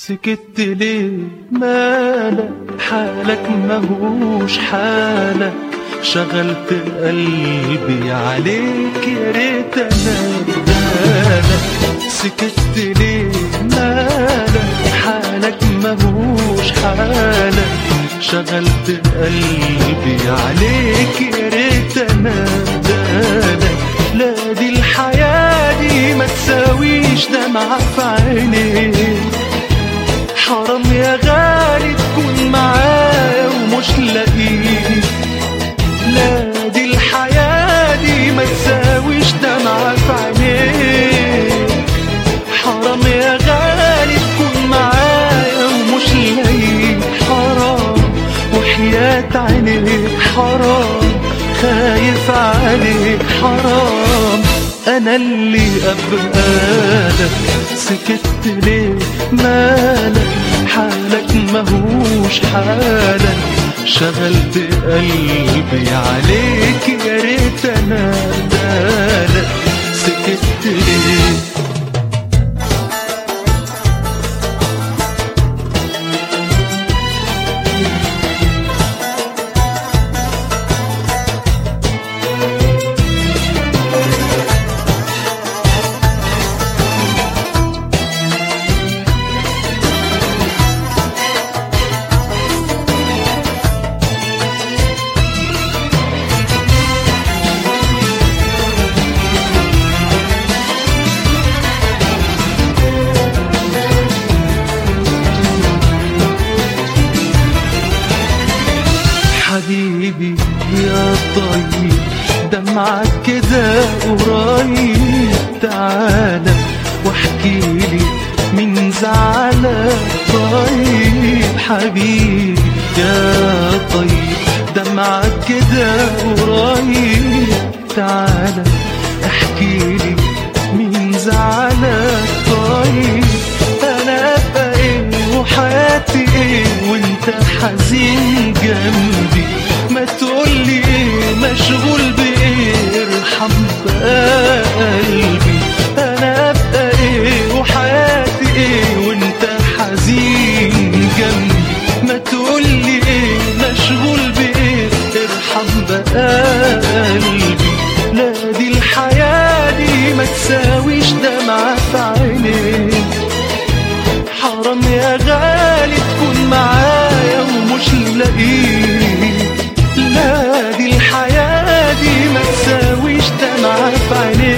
سكت ليه مالك حالك مهوش حالك شغلت قلبي عليك يا ريت انا بدالك سكت ليه مالك حالك مهوش حالك شغلت قلبي عليك يا ريت انا بدالك لا دي الحياة دي ما تساويش دمعة في عينيك حرام يا غالي تكون معايا ومش لاقيك لا دي الحياة دي ما تساويش دمعة في عينيك حرام يا غالي تكون معايا ومش لاقيك حرام وحياة عينيك حرام خايف عليك حرام انا اللي ابقالك سكت ليه مالك حالك مهوش حالك شغلت قلبي عليك يا ريت انا بدالك سكت ليه حبيبي يا طيب دمعك كده قريب تعالى واحكي لي من زعلك طيب حبيبي يا طيب دمعك كده قريب تعالى احكي لي من زعلك طيب انا ابقى ايه وحياتي ايه وانت حزين جنبي ما تقولي ايه مشغول بايه ارحم بقى قلبي انا ابقى ايه وحياتي ايه وانت حزين جنبي ما تقولي ايه مشغول بايه ارحم بقى قلبي لا دي الحياة دي ما تساويش دمعة في عينيك حرام يا غالي تكون معايا ومش لاقيك لا دي الحياة دي ما تساويش دمعة في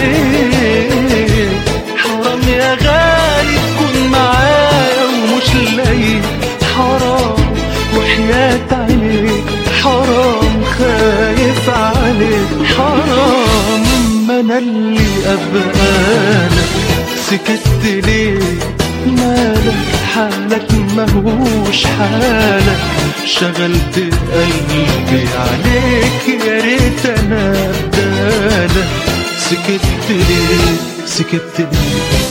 عينيك حرام يا غالي تكون معايا ومش لاقيك حرام وحياة عينيك حرام خايف عليك حرام ما انا اللي ابقالك سكت ليه مالك حالك مهوش حالك شغلت قلبي عليك يا ريت انا بدالك سكت ليه سكت ليه